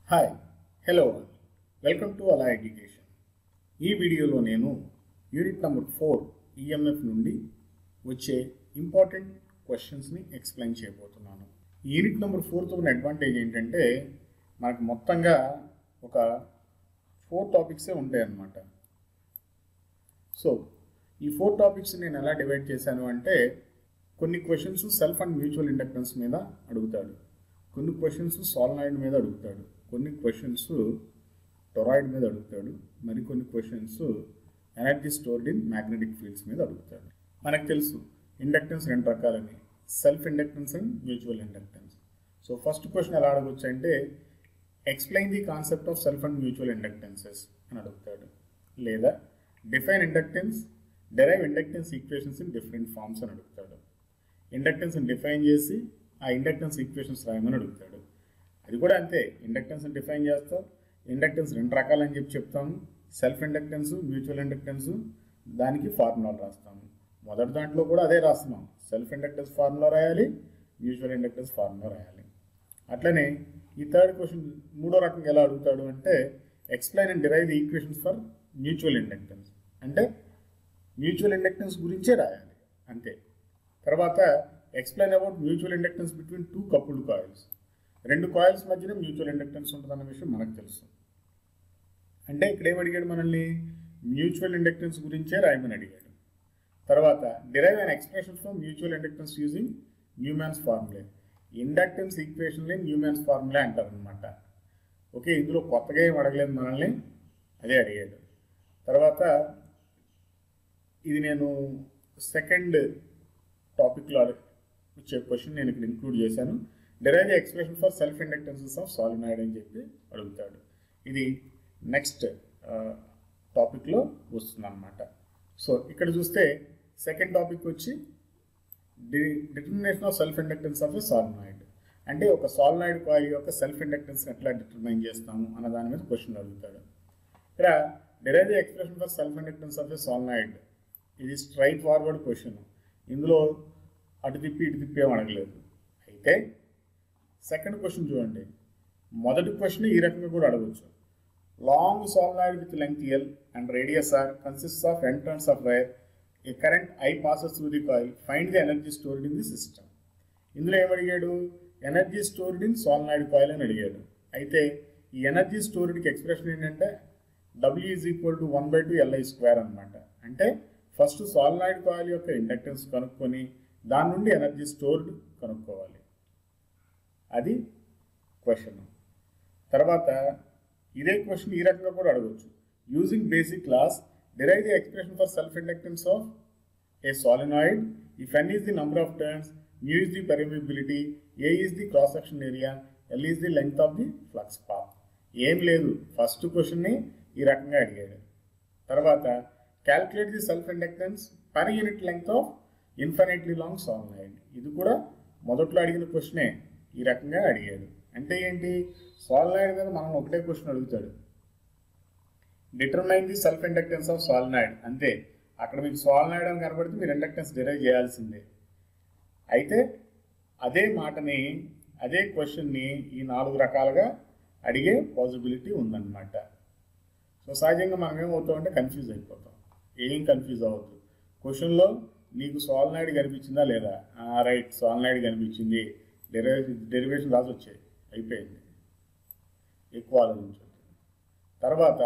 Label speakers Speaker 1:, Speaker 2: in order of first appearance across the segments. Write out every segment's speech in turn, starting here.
Speaker 1: hi hello welcome to అలా education ఈ వీడియోలో నేను యూనిట్ నెంబర్ ఫోర్ ఈఎంఎఫ్ నుండి వచ్చే ఇంపార్టెంట్ క్వశ్చన్స్ని ఎక్స్ప్లెయిన్ చేయబోతున్నాను ఈ యూనిట్ నెంబర్ ఫోర్తో ఉన్న అడ్వాంటేజ్ ఏంటంటే మనకు మొత్తంగా ఒక ఫోర్ టాపిక్సే ఉంటాయి అన్నమాట సో ఈ ఫోర్ టాపిక్స్ నేను ఎలా డివైడ్ చేశాను అంటే కొన్ని questions self and mutual inductance మీద అడుగుతాడు కొన్ని క్వశ్చన్స్ సాల్నాయిడ్ మీద అడుగుతాడు కొన్ని క్వశ్చన్స్ టొరాయిడ్ మీద అడుగుతాడు మరికొన్ని questions energy stored in magnetic fields మీద అడుగుతాడు మనకు తెలుసు ఇండక్టెన్స్ రెండు రకాలని self inductance and mutual inductance so first question ఎలా అడగొచ్చు అంటే explain the concept of self and mutual inductances అని అడుగుతాడు లేదా define inductance derive inductance equations in different forms అని అడుగుతాడు ఇండక్టెన్స్ డిఫైన్ చేసి ఆ ఇండక్టెన్స్ ఈక్వేషన్స్ రాయమని అడుగుతాడు అది కూడా అంతే ఇండక్టెన్స్ డిఫైన్ చేస్తాం ఇండక్టెన్స్ రెండు రకాలని చెప్పి చెప్తాము సెల్ఫ్ ఇండక్టెన్స్ మ్యూచువల్ ఇండక్టెన్స్ దానికి ఫార్ములాలు రాస్తాము మొదటి దాంట్లో కూడా అదే రాస్తున్నాం సెల్ఫ్ ఇండక్టెన్స్ ఫార్ములా రాయాలి మ్యూచువల్ ఇండక్టెన్స్ ఫార్ములా రాయాలి అట్లనే ఈ థర్డ్ క్వశ్చన్ మూడో రకంగా ఎలా అడుగుతాడు అంటే explain and derive the equations for mutual inductance అంటే మ్యూచువల్ ఇండక్టెన్స్ గురించే రాయాలి అంతే తర్వాత explain about mutual inductance between two coupled coils రెండు కాయిల్స్ మధ్యన మ్యూచువల్ ఇండక్టెన్స్ ఉంటుందన్న విషయం మనకు తెలుసు అంటే ఇక్కడ ఏం అడిగాడు మనల్ని మ్యూచువల్ ఇండక్టెన్స్ గురించే రాయమని అడిగాడు తర్వాత derive and expression for mutual inductance using Neumann's ఫార్ములే ఇండక్టెన్స్ ఈక్వేషన్లే న్యూమాన్స్ ఫార్ములా అంటారు అనమాట ఓకే ఇందులో కొత్తగా ఏం అడగలేదు మనల్ని అదే అడిగాడు తర్వాత ఇది నేను సెకండ్ టాపిక్లో వచ్చే క్వశ్చన్ నేను ఇక్కడ ఇంక్లూడ్ చేశాను derive expression for self inductances of solenoid అని చెప్పి అడుగుతాడు ఇది నెక్స్ట్ టాపిక్లో వస్తుందన్నమాట సో ఇక్కడ చూస్తే సెకండ్ టాపిక్ వచ్చి the determination of self inductance of a solenoid అంటే ఒక సాలినాయిడ్ కాయిల్ యొక్క సెల్ఫ్ ఇండక్టెన్స్ ఎట్లా డిటర్మైన్ చేస్తాము అన్న దాని మీద క్వశ్చన్ అడుగుతాడు ఇక్కడ derive expression for self inductance of a solenoid ఇది స్ట్రైట్ ఫార్వర్డ్ క్వశ్చన్ ఇందులో అటు తిప్పి ఇటు తిప్పి ఏం అడగలేదు అయితే సెకండ్ క్వశ్చన్ చూడండి మొదటి క్వశ్చన్ ఈ రకంగా కూడా అడగవచ్చు long solenoid with length L and radius R consist of N turns of wire a current I passes through the coil find the energy stored in the system ఇందులో ఏమడిగాడు energy stored in solenoid coil అని అడిగాడు అయితే ఈ energy స్టోర్డ్కి expression ఏంటంటే W is equal to one by two L I square అనమాట అంటే ఫస్ట్ సాల్నాయిడ్ కాయిల్ యొక్క ఇండక్టెన్స్ కనుక్కొని దాని నుండి ఎనర్జీ స్టోర్డ్ కనుక్కోవాలి అది క్వశ్చన్ తర్వాత ఇదే క్వశ్చన్ ఈ రకంగా కూడా అడగవచ్చు using basic class derive the expression for self inductance of a solenoid if N is the number of turns mu is the permeability A is the cross section area L is the length of the flux path ఏం లేదు first క్వశ్చన్ని ఈ రకంగా అడిగాడు తర్వాత calculate the self inductance per unit length of infinitely long solenoid ఇది కూడా మొదట్లో అడిగిన క్వశ్చనే ఈ రకంగా అడిగాడు అంటే ఏంటి సాలినాయిడ్ మీద మనం ఒకటే క్వశ్చన్ అడుగుతాడు determine the self inductance of solenoid అంతే అక్కడ మీకు సాలినాయిడ్ అని కనబడితే మీరు ఇండక్టెన్స్ డిరైవ్ చేయాల్సిందే అయితే అదే మాటని అదే క్వశ్చన్ని ఈ నాలుగు రకాలుగా అడిగే పాసిబిలిటీ ఉందన్నమాట సో సహజంగా మనం ఏమవుతామంటే కన్ఫ్యూజ్ అయిపోతాం ఏం కన్ఫ్యూజ్ అవ్వద్దు క్వశ్చన్లో నీకు సాల్నాయిడ్ కనిపించిందా లేదా రైట్ సాల్నాయిడ్ కనిపించింది డెరివేషన్ డెరివేషన్ రాసి వచ్చాయి అయిపోయింది ఎక్కువ ఆలోచించు తర్వాత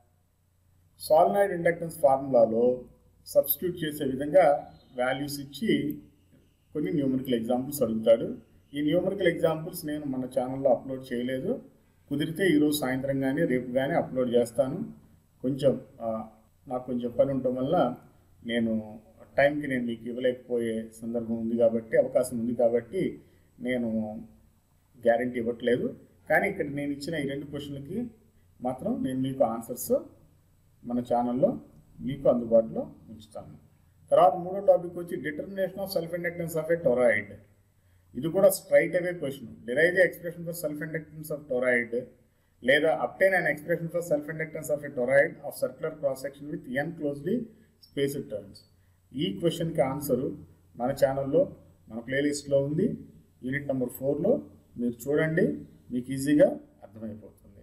Speaker 1: సాల్నాయిడ్ ఇండక్టెన్స్ ఫార్ములాలో సబ్స్టిట్యూట్ చేసే విధంగా వాల్యూస్ ఇచ్చి కొన్ని న్యూమరికల్ ఎగ్జాంపుల్స్ అడుగుతాడు ఈ న్యూమరికల్ ఎగ్జాంపుల్స్ నేను మన ఛానల్లో అప్లోడ్ చేయలేదు కుదిరితే ఈరోజు సాయంత్రం కానీ రేపు కానీ అప్లోడ్ చేస్తాను కొంచెం నాకు కొంచెం పని ఉండటం వల్ల నేను టైంకి నేను మీకు ఇవ్వలేకపోయే సందర్భం ఉంది కాబట్టి అవకాశం ఉంది కాబట్టి నేను గ్యారంటీ ఇవ్వట్లేదు కానీ ఇక్కడ నేను ఇచ్చిన ఈ రెండు క్వశ్చన్లకి మాత్రం నేను మీకు ఆన్సర్స్ మన ఛానల్లో మీకు అందుబాటులో ఉంచుతాను తర్వాత మూడో టాపిక్ వచ్చి determination of self inductance of a toroid ఇది కూడా స్ట్రైట్ అవే question derive the expression for self inductance of toroid లేదా obtain and expression for self inductance of a toroid of circular cross section with N closely spaced turns ఈ క్వశ్చన్కి answer మన ఛానల్లో మన ప్లేలిస్ట్లో ఉంది యూనిట్ నెంబర్ ఫోర్లో మీరు చూడండి మీకు ఈజీగా అర్థమైపోతుంది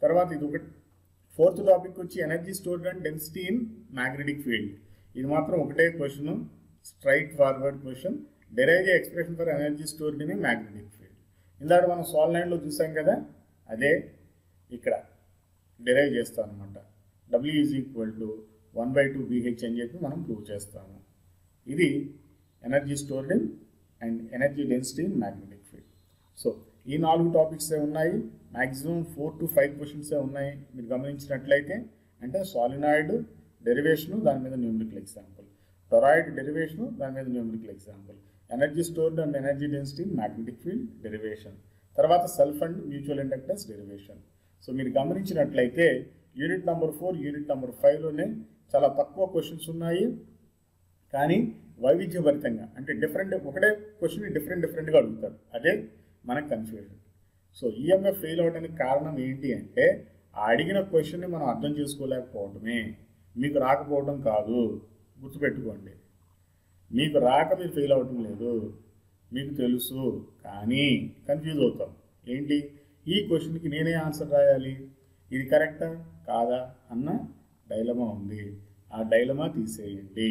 Speaker 1: తర్వాత ఇది ఒకటి ఫోర్త్ టాపిక్ వచ్చి energy stored and density in magnetic field ఇది మాత్రం ఒకటే question straightforward question derive expression for energy stored in magnetic field ఇందాక మనం సాల్నైడ్లో చూసాం కదా అదే ఇక్కడ డెరైవ్ చేస్తాం అనమాట W is equal to one by two B H అని చెప్పి మనం ప్రూవ్ చేస్తాము ఇది energy stored in and energy density in magnetic field so ఈ నాలుగు టాపిక్సే ఉన్నాయి మ్యాక్సిమం ఫోర్ టు ఫైవ్ క్వశ్చన్సే ఉన్నాయి మీరు గమనించినట్లయితే అంటే సాలినాయిడ్ డెరివేషను దాని మీద న్యూమరికల్ ఎగ్జాంపుల్ టొరాయిడ్ డెరివేషను దాని మీద numerical example energy stored and energy density magnetic field derivation తర్వాత self and mutual inductance derivation so మీరు గమనించినట్లయితే unit number four unit number ఫైవ్లోనే చాలా తక్కువ క్వశ్చన్స్ ఉన్నాయి కానీ వైవిధ్యభరితంగా అంటే డిఫరెంట్ ఒకటే క్వశ్చన్ డిఫరెంట్ డిఫరెంట్గా అడుగుతారు అదే మనకు కన్ఫ్యూజన్ సో ఈఎంఎఫ్ ఫెయిల్ అవడానికి కారణం ఏంటి అంటే ఆ అడిగిన క్వశ్చన్ని మనం అర్థం చేసుకోలేకపోవడమే మీకు రాకపోవడం కాదు గుర్తుపెట్టుకోండి మీకు రాక మీరు ఫెయిల్ అవ్వటం లేదు మీకు తెలుసు కానీ కన్ఫ్యూజ్ అవుతాం ఏంటి ఈ క్వశ్చన్కి నేనే ఆన్సర్ రాయాలి ఇది కరెక్టా కాదా అన్న డైలమా ఉంది ఆ డైలమా తీసేయండి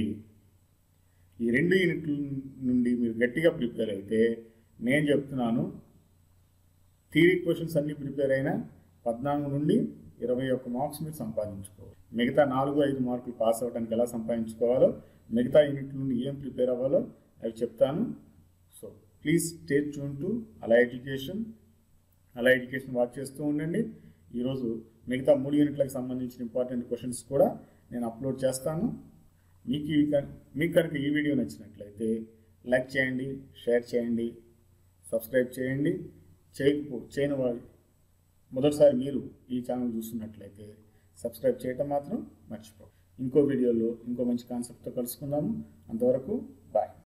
Speaker 1: ఈ రెండు యూనిట్ల నుండి మీరు గట్టిగా ప్రిపేర్ అయితే నేను చెప్తున్నాను థియరీ క్వశ్చన్స్ అన్ని ప్రిపేర్ అయినా పద్నాలుగు నుండి ఇరవై ఒక్క మార్క్స్ మీరు సంపాదించుకోవాలి మిగతా నాలుగు ఐదు మార్కులు పాస్ అవ్వడానికి ఎలా సంపాదించుకోవాలో మిగతా యూనిట్ల నుండి ఏం ప్రిపేర్ అవ్వాలో అవి చెప్తాను సో ప్లీజ్ స్టేట్ చూన్ టు అలా ఎడ్యుకేషన్ అలా ఎడ్యుకేషన్ వాచ్ చేస్తూ ఉండండి ఈరోజు మిగతా మూడు యూనిట్లకు సంబంధించిన ఇంపార్టెంట్ క్వశ్చన్స్ కూడా నేను అప్లోడ్ చేస్తాను మీకు ఈ కన్- మీకు కనుక ఈ వీడియో నచ్చినట్లయితే లైక్ చేయండి షేర్ చేయండి సబ్స్క్రైబ్ చేయండి చేయకపో చేయని వాళ్ళు మొదటిసారి మీరు ఈ ఛానల్ చూస్తున్నట్లయితే సబ్స్క్రైబ్ చేయటం మాత్రం మర్చిపో ఇంకో వీడియోలో ఇంకో మంచి కాన్సెప్ట్తో కలుసుకుందాము అంతవరకు బాయ్